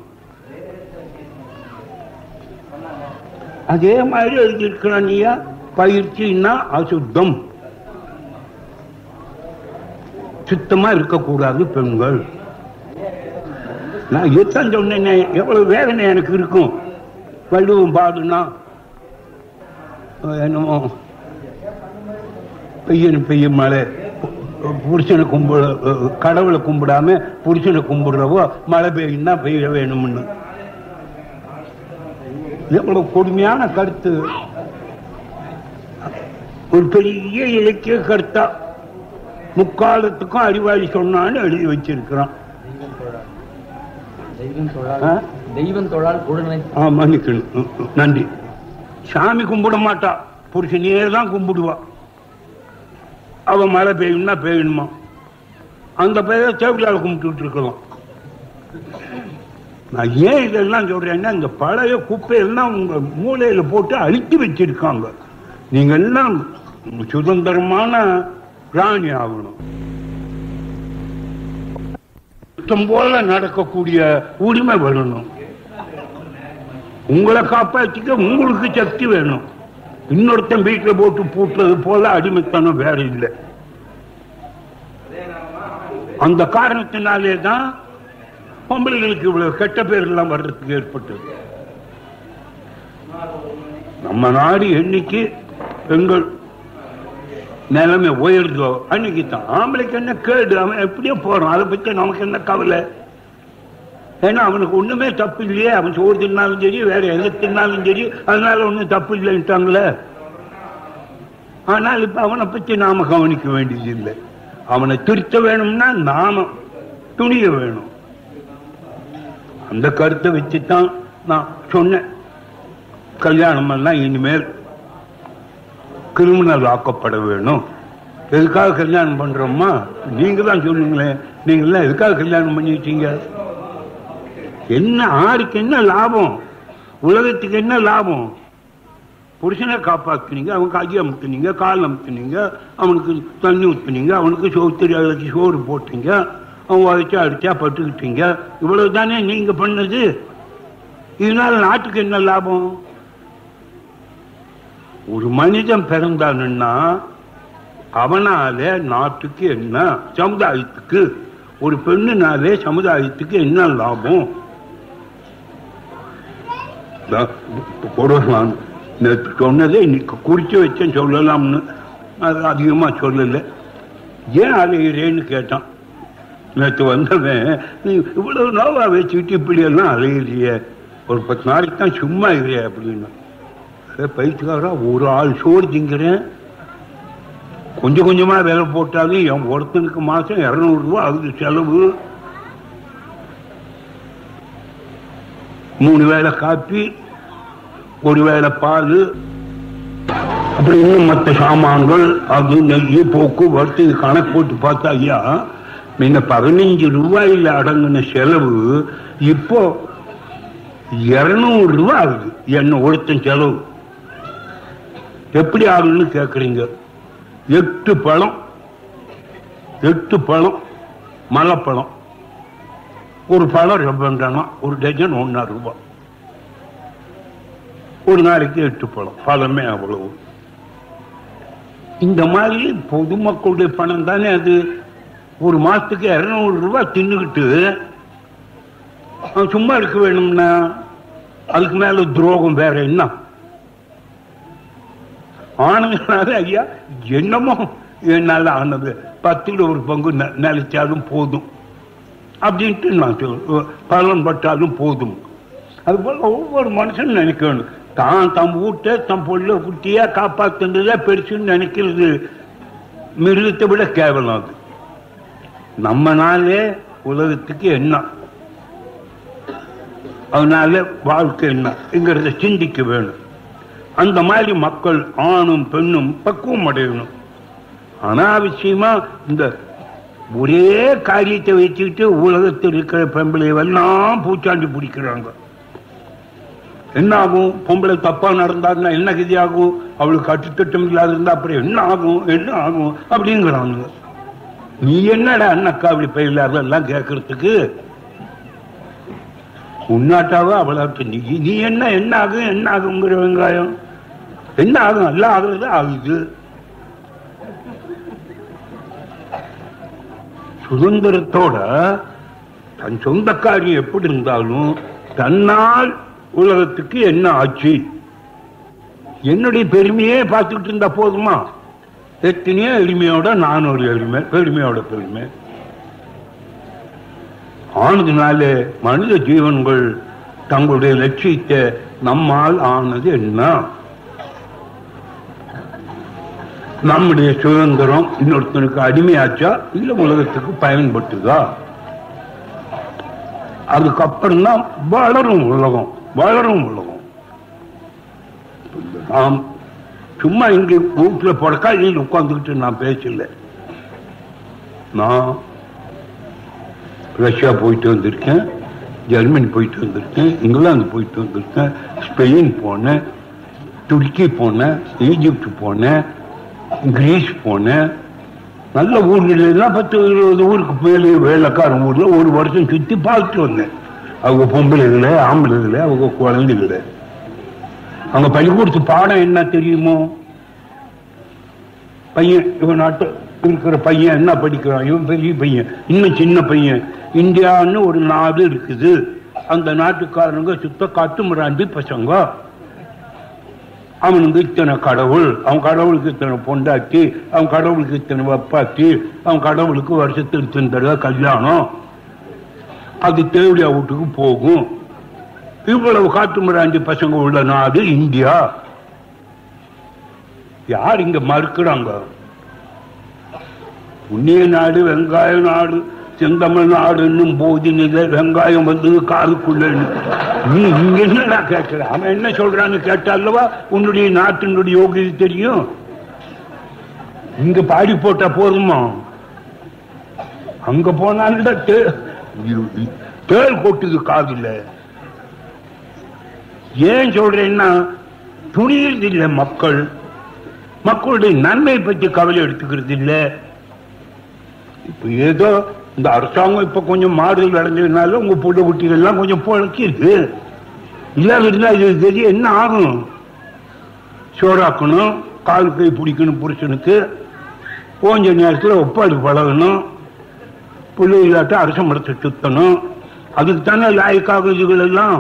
அதே மாதிரி எழுதியிருக்கிறான் நீயா பயிற்சின்னா அசுத்தம் சுத்தமா இருக்கக்கூடாது பெண்கள் நான் எத்தான் சொன்னேனே எவ்வளவு வேதனை எனக்கு இருக்கும் வள்ளுவம் பாடுனா என்னமோ பெய்யணும் பெய்யும் மழை பு- புருஷனை கும்பிட கடவுளை கும்பிடாம புருஷனை கும்பிடுறவோ மழை பெய்யும்னா பெய்ய வேணும்னு எவ்வளவு கொடுமையான கருத்து ஒரு பெரிய இலக்கிய கருத்தா முக்காலத்துக்கும் அறிவாளி சொன்னான்னு எழுதி வச்சிருக்கிறான் தெய்வம் தொழால் ஆ? தெய்வம் தொழால் குழுநிலை ஆ மன்னிக்கணும் ம், ம், நன்றி சாமி கும்பிட மாட்டா புருஷனையே தான் கும்பிடுவா அவ மழை பெய்யும்னா பெய்யணுமா அந்த பெயரை சேவலால் கும்பிட்டு இருக்கலாம் நான் ஏன் இதெல்லாம் சொல்றேன்னா இந்த பழைய குப்பையெல்லாம் உங்க மூலையில போட்டு அழித்து வச்சிருக்காங்க நீங்க எல்லாம் சுதந்திரமான பிராணி ஆகணும் சுத்தம் போல நடக்கக்கூடிய உரிமை வரணும் உங்களை காப்பாற்றிக்க உங்களுக்கு சக்தி வேணும் இன்னொருத்தன் வீட்டுல போட்டு பூட்டுறது போல அடிமைத்தனம் வேற இல்லை அந்த காரணத்தினாலே தான் பொம்பளைகளுக்கு இவ்வளவு கெட்ட பேர் எல்லாம் வர்றதுக்கு ஏற்பட்டது நம்ம நாடு என்னைக்கு பெண்கள் நிலைமை உயர்ந்தோ அன்னைக்கு தான் ஆம்பளைக்கு என்ன கேடு அவன் எப்படியோ போறான் அதை பத்தி நமக்கு என்ன கவலை ஏன்னா அவனுக்கு ஒண்ணுமே தப்பு இல்லையே அவன் சோறு தின்னாலும் சரி வேற எதை தின்னாலும் சரி அதனால ஒண்ணும் தப்பு இல்லைன்ட்டாங்களே ஆனால் இப்ப அவனை பத்தி நாம கவனிக்க வேண்டியது இல்லை அவனை திருத்த வேணும்னா நாம துணிய வேணும் அந்த கருத்தை வச்சுதான் நான் சொன்னேன் கல்யாணம் எல்லாம் இனிமேல் கிரிமினல் ஆக்கப்பட வேணும் எதுக்காக கல்யாணம் பண்றோமா நீங்க தான் சொல்லுங்களேன் நீங்க எல்லாம் எதுக்காக கல்யாணம் பண்ணி வச்சீங்க என்ன ஆருக்கு என்ன லாபம் உலகத்துக்கு என்ன லாபம் புருஷனை காப்பாத்துனீங்க அவன் கையை அமுத்துனீங்க கால் அமுத்துனீங்க அவனுக்கு தண்ணி ஊத்துனீங்க அவனுக்கு சோத்து வச்சு சோறு போட்டீங்க அவன் வளைச்சா அடிச்சா பட்டுக்கிட்டீங்க இவ்வளவு தானே நீங்க பண்ணது இதனால நாட்டுக்கு என்ன லாபம் ஒரு மனிதன் பிறந்தானுன்னா அவனாலே நாட்டுக்கு என்ன சமுதாயத்துக்கு ஒரு பெண்ணுனாலே சமுதாயத்துக்கு என்ன லாபம் நான் இப்ப போடுவான் நேற்று சொன்னதே இன்னைக்கு குறிச்சு வச்சேன் சொல்லலாம்னு அது அதிகமா சொல்லல ஏன் அலையிறேன்னு கேட்டான் நேற்று வந்தவன் நீ இவ்வளவு நோவா வச்சுக்கிட்டு இப்படி எல்லாம் அலையிறிய ஒரு பத்து நாளைக்கு தான் சும்மா இருக்கிறிய அப்படின்னா அதே பயிற்சிக்காரா ஒரு ஆள் சோறு திங்கிறேன் கொஞ்சம் கொஞ்சமா வேலை போட்டாலும் என் ஒருத்தனுக்கு மாசம் இருநூறு ரூபா ஆகுது செலவு மூணு வேளை காப்பி ஒரு வேளை பால் அப்படி இன்னும் மற்ற சாமான்கள் அது நெய் போக்குவரத்து இது கணக்கு போட்டு பார்த்தா ஐயா முன்ன பதினஞ்சு ரூபாயில் அடங்கின செலவு இப்போ இருநூறு ரூபாய் ஆகுது என்ன ஒருத்தன் செலவு எப்படி ஆகுன்னு கேக்குறீங்க எட்டு பழம் எட்டு பழம் மலைப்பழம் ஒரு பழம் ரெண்டானா ஒரு டஜன் ஒன்னா ரூபாய் ஒரு நாளைக்கு எட்டு பழம் பழமே அவ்வளவு இந்த மாதிரி பொதுமக்களுடைய பணம் தானே அது ஒரு மாசத்துக்கு இருநூறு ரூபாய் தின்னுக்கிட்டு அவன் சும்மா இருக்க வேணும்னா அதுக்கு மேல துரோகம் வேற என்ன ஆனதுனால ஐயா என்னமோ என்னால ஆனது பத்தில் ஒரு பங்கு நெ- நிலைச்சாலும் போதும் அப்படின்ட்டு நான் சொல்ல பலன் பட்டாலும் போதும் அதுபோல ஒவ்வொரு மனுஷனும் நினைக்கணும் தான் தம் வீட்டை தம் பொருளை குட்டியா காப்பாத்துனதே பெருசுன்னு நினைக்கிறது மிருகத்தை விட கேவலம் அது நம்மனாலே உலகத்துக்கு என்ன அதனால வாழ்க்கை என்னங்கிறத சிந்திக்க வேணும் அந்த மாதிரி மக்கள் ஆணும் பெண்ணும் பக்குவம் அடையணும் அனாவசியமா இந்த ஒரே காரியத்தை வச்சுக்கிட்டு உலகத்தில் இருக்கிற பெண்களை எல்லாம் பூச்சாண்டி பிடிக்கிறாங்க என்ன ஆகும் பொம்பளை தப்பா நடந்தாருன்னா என்ன கதி ஆகும் அவளுக்கு கட்டுத்திட்டம் இல்லாத இருந்தா அப்புறம் என்ன ஆகும் என்ன ஆகும் அப்படிங்கிறாங்க நீ என்னடா அண்ணக்கா அப்படி பயில அதெல்லாம் கேட்கறதுக்கு உன்னாட்டாவா அவளாட்டு நீ நீ என்ன என்ன ஆகும் என்ன ஆகுங்கிற வெங்காயம் என்ன ஆகும் எல்லாம் ஆகுறது ஆகுது சுதந்திரத்தோட தன் சொந்த காரியம் எப்படி இருந்தாலும் தன்னால் உலகத்துக்கு என்ன ஆச்சு என்னுடைய பெருமையே பார்த்துக்கிட்டு இருந்தா போதுமா எத்தனையோ எளிமையோட நான் ஒரு எளிமை பெருமையோட பெருமை ஆனதுனால மனித ஜீவன்கள் தங்களுடைய லட்சியத்தை நம்மால் ஆனது என்ன நம்முடைய சுதந்திரம் இன்னொருத்தனுக்கு அடிமையாச்சா இல்ல உலகத்துக்கு பயன்பட்டுதா அதுக்கப்புறம் தான் வளரும் உலகம் வளரும் உலகம் நாம் சும்மா இங்க வீட்டுல படக்காயில் உட்கார்ந்துக்கிட்டு நான் பேசல நான் ரஷ்யா போயிட்டு வந்திருக்கேன் ஜெர்மனி போயிட்டு வந்திருக்கேன் இங்கிலாந்து போயிட்டு வந்திருக்கேன் ஸ்பெயின் போனேன் துருக்கி போனேன் ஈஜிப்ட் போனேன் கிரீஸ் போனேன் நல்ல ஊர்கள் எல்லாம் பத்து இருபது ஊருக்கு மேலே வேலைக்காரன் ஊர்ல ஒரு வருஷம் சுத்தி பார்த்துட்டு வந்தேன் அவங்க பொம்பளைகளை ஆம்பளைகளை அவங்க குழந்தைகளை அவங்க பள்ளிக்கூடத்து பாடம் என்ன தெரியுமோ பையன் இவன் நாட்டு இருக்கிற பையன் என்ன படிக்கிறான் இவன் பெரிய பையன் இன்னும் சின்ன பையன் இந்தியான்னு ஒரு நாடு இருக்குது அந்த நாட்டுக்காரனுங்க சுத்த காட்டுமிராண்டி பசங்க அவனுக்கு இத்தனை கடவுள் அவன் கடவுளுக்கு இத்தனை பொண்டாட்டி அவன் கடவுளுக்கு இத்தனை வப்பாட்டி அவன் கடவுளுக்கு வருஷத்துக்கு இத்தனை தடவை கல்யாணம் அது தேவடியா வீட்டுக்கு போகும் இவ்வளவு காட்டுமிராண்டி பசங்க உள்ள நாடு இந்தியா யார் இங்க மறுக்கிறாங்க புண்ணிய நாடு வெங்காய நாடு செந்தமிழ் நாடு இன்னும் போதினில வெங்காயம் வந்து காதுக்குள்ள நீ இங்க என்னடா கேட்கிற அவன் என்ன சொல்றான்னு கேட்டாலவா உன்னுடைய நாட்டினுடைய யோகியது தெரியும் இங்க பாடி போட்டா போதுமா அங்க போனாலும் தேள் கொட்டுது காதில்ல ஏன் சொல்றேன்னா துணியது இல்லை மக்கள் மக்களுடைய நன்மை பற்றி கவலை எடுத்துக்கிறது இல்லை இப்ப ஏதோ இந்த அரசாங்கம் இப்ப கொஞ்சம் மாறுதல் அடைஞ்சதுனால உங்க பொண்ணு குட்டிகள் எல்லாம் கொஞ்சம் பொழக்கிது இல்லாம இருந்தா இது தெரியும் என்ன ஆகும் சோறாக்கணும் கால் கை பிடிக்கணும் புருஷனுக்கு கொஞ்ச நேரத்தில் ஒப்பாடு பழகணும் பிள்ளைகளாட்ட அரச மரத்தை சுத்தணும் அதுக்கு தானே லாய்க்காக இதுகள் எல்லாம்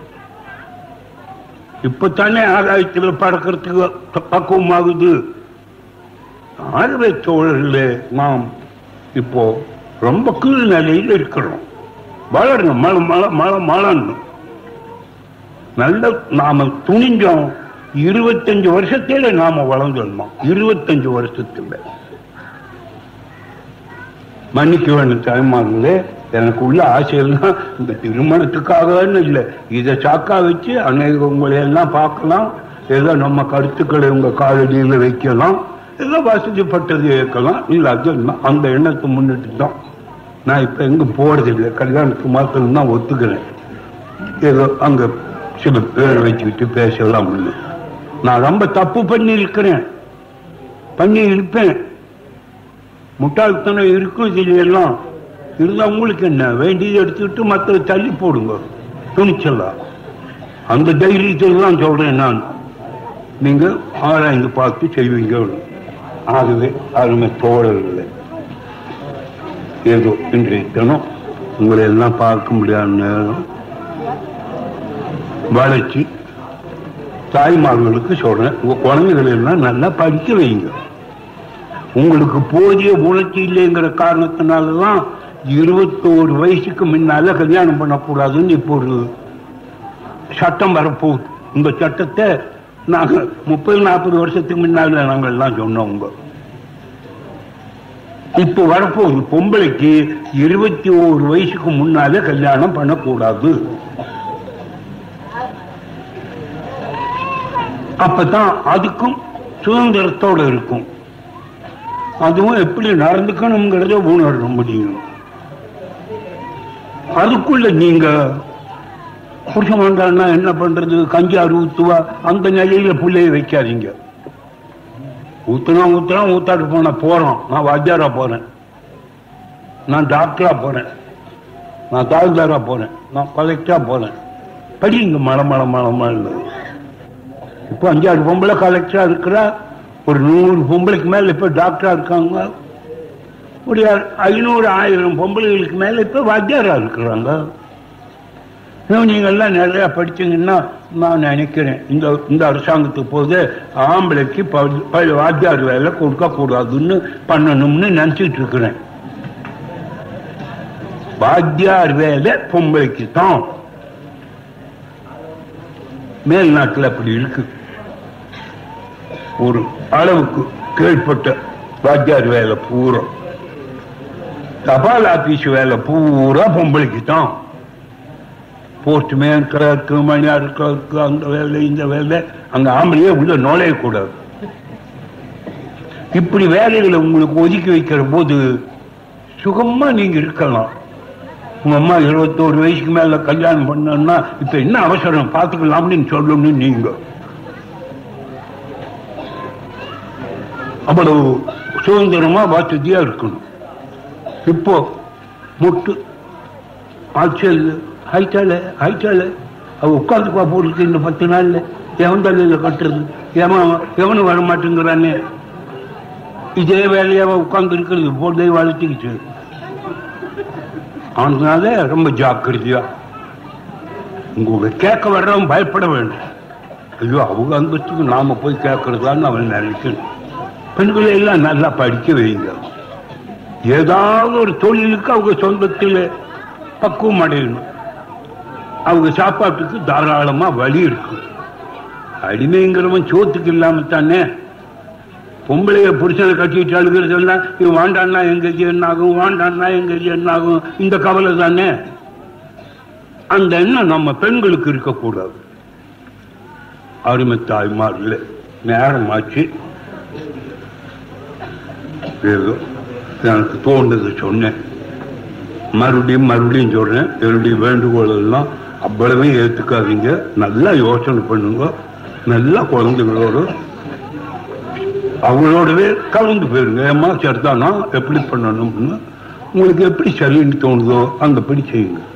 இப்பத்தானே ஆகாயத்தில் பறக்கிறதுக்கு பக்குவமாகுது ஆர்வை தோழர்களே நாம் இப்போ ரொம்ப கீழ் நிலையில் இருக்கிறோம் வளரணும் மழை மழை மழை மழணும் நல்ல நாம துணிஞ்சோம் இருபத்தஞ்சு வருஷத்துல நாம வளர்ந்துடணும் இருபத்தஞ்சு வருஷத்துல மன்னிக்க வேண்டும் தாய்மார்களே எனக்கு உள்ள ஆசையெல்லாம் இந்த திருமணத்துக்காகன்னு இல்லை இதை சாக்கா வச்சு அநேக உங்களை எல்லாம் பார்க்கலாம் ஏதோ நம்ம கருத்துக்களை உங்க காலடியில் வைக்கலாம் ஏதோ வசதிப்பட்டது கேட்கலாம் இல்லை அது இல்லை. அந்த எண்ணத்தை முன்னிட்டு தான் நான் இப்ப எங்க போறது இல்லை கல்யாணத்துக்கு மாத்திரம் தான் ஒத்துக்கிறேன் ஏதோ அங்க சில பேர் வச்சுக்கிட்டு பேசலாம் இல்லை. நான் ரொம்ப தப்பு பண்ணி இருக்கிறேன் பண்ணி இருப்பேன் முட்டாள்தனம் இருக்கும் இதுல எல்லாம் இருந்தா உங்களுக்கு என்ன வேண்டியதை எடுத்துக்கிட்டு மற்ற தள்ளி போடுங்க துணிச்சலா அந்த தைரியத்தில் தான் சொல்றேன் நான் நீங்க ஆராய்ந்து பார்த்து செய்வீங்க ஆகவே அருமை தோழர்களே ஏதோ இன்றைய தினம் உங்களை எல்லாம் பார்க்க முடியாத நேரம் வளர்ச்சி தாய்மார்களுக்கு சொல்றேன் உங்க குழந்தைகளை எல்லாம் நல்லா படிக்க வைங்க உங்களுக்கு போதிய உணர்ச்சி இல்லைங்கிற காரணத்தினாலதான் இருபத்தோரு வயசுக்கு முன்னால கல்யாணம் பண்ணக்கூடாதுன்னு இப்போ ஒரு சட்டம் வரப்போகுது இந்த சட்டத்தை நாங்க முப்பது நாற்பது வருஷத்துக்கு முன்னால நாங்கள் எல்லாம் சொன்னவங்க இப்போ வரப்போகுது பொம்பளைக்கு இருபத்தி ஓரு வயசுக்கு முன்னால கல்யாணம் பண்ணக்கூடாது அப்பதான் அதுக்கும் சுதந்திரத்தோட இருக்கும் அதுவும் எப்படி நடந்துக்கணுங்கிறத உணர முடியும் அதுக்குள்ள நீங்க புருஷன் வந்தான்னா என்ன பண்றது கஞ்சாறு ஊத்துவா அந்த நிலையில புள்ளைய வைக்காதீங்க ஊத்துனா ஊத்துனா ஊத்தாட்டு போன போறோம் நான் வாத்தியாரா போறேன் நான் டாக்டரா போறேன் நான் தாழ்தாரா போறேன் நான் கலெக்டரா போறேன் படிங்க மழை மழை மழை மழை இப்போ அஞ்சாறு பொம்பளை கலெக்டரா இருக்கிறா ஒரு நூறு பொம்பளைக்கு மேல இப்ப டாக்டரா இருக்காங்க ஒரு ஐநூறு ஆயிரம் பொம்பளைகளுக்கு மேல இப்ப வாத்தியாரா இருக்கிறாங்க இன்னும் நீங்க எல்லாம் நிறைய படிச்சீங்கன்னா நான் நினைக்கிறேன் இந்த இந்த அரசாங்கத்துக்கு போது ஆம்பளைக்கு ப- ப- வாத்தியார் வேலை கொடுக்க கூடாதுன்னு பண்ணணும்னு நினைச்சிட்டு இருக்கிறேன் வாத்தியார் வேலை பொம்பளைக்கு தான் மேல் நாட்டில் அப்படி இருக்கு ஒரு அளவுக்கு கீழ்ப்பட்ட வாத்தியார் வேலை பூரா தபால் ஆபீஸ் வேலை பூரா பொம்பளைக்கு தான் போஸ்ட்மேன் கிளர்க்கு மணியார் கிளர்க்கு அந்த வேலை இந்த வேலை அங்க ஆம்பளையே உள்ள நுழையக்கூடாது இப்படி வேலைகளை உங்களுக்கு ஒதுக்கி வைக்கிற போது சுகமா நீங்க இருக்கலாம் உங்க அம்மா இருபத்தோரு வயசுக்கு மேல கல்யாணம் பண்ணா இப்ப என்ன அவசரம் பார்த்துக்கலாம்னு சொல்லணும் நீங்க அவ்வளவு சுதந்திரமா வசதியா இருக்கணும் இப்போ முட்டு ஆட்சியல் ஆயிட்டால ஆயிட்டால அவ உட்காந்துக்குவா போட்டுருக்கு இந்த பத்து நாள்ல எவன் தலையில கட்டுறது எவன் எவனும் வர மாட்டேங்கிறானே இதே வேலையாவ உட்கார்ந்து இருக்கிறது போதை வளர்த்திக்கிச்சு அதனால ரொம்ப ஜாக்கிரதையா உங்களை கேட்க வர்றவன் பயப்பட வேண்டும் ஐயோ அவங்க அந்தத்துக்கு நாம போய் கேட்கறதான்னு அவன் நினைக்கணும் பெண்களை எல்லாம் நல்லா படிக்க வைங்க ஏதாவது ஒரு தொழிலுக்கு அவங்க சொந்தத்தில் பக்குவம் அடையணும் அவங்க சாப்பாட்டுக்கு தாராளமா வழி இருக்கு அடிமைங்கிறவன் சோத்துக்கு இல்லாம தானே பொம்பளைய புருஷனை கட்டிட்டு அழுகிறதெல்லாம் இது வாண்டான்னா எங்க இது என்ன ஆகும் வாண்டான்னா எங்க இது என்ன ஆகும் இந்த கவலை தானே அந்த எண்ணம் நம்ம பெண்களுக்கு இருக்கக்கூடாது அருமை தாய்மார்களே நேரமாச்சு ஏதோ எனக்கு தோன்றது சொன்னேன் மறுபடியும் மறுபடியும் சொல்றேன் என்னுடைய வேண்டுகோள் எல்லாம் அவ்வளவே ஏத்துக்காதீங்க நல்லா யோசனை பண்ணுங்க நல்லா குழந்தைகளோட அவங்களோடவே கலந்து போயிருங்க ஏமா சரிதானா எப்படி பண்ணணும்னு உங்களுக்கு எப்படி சரின்னு தோணுதோ அந்தபடி செய்யுங்க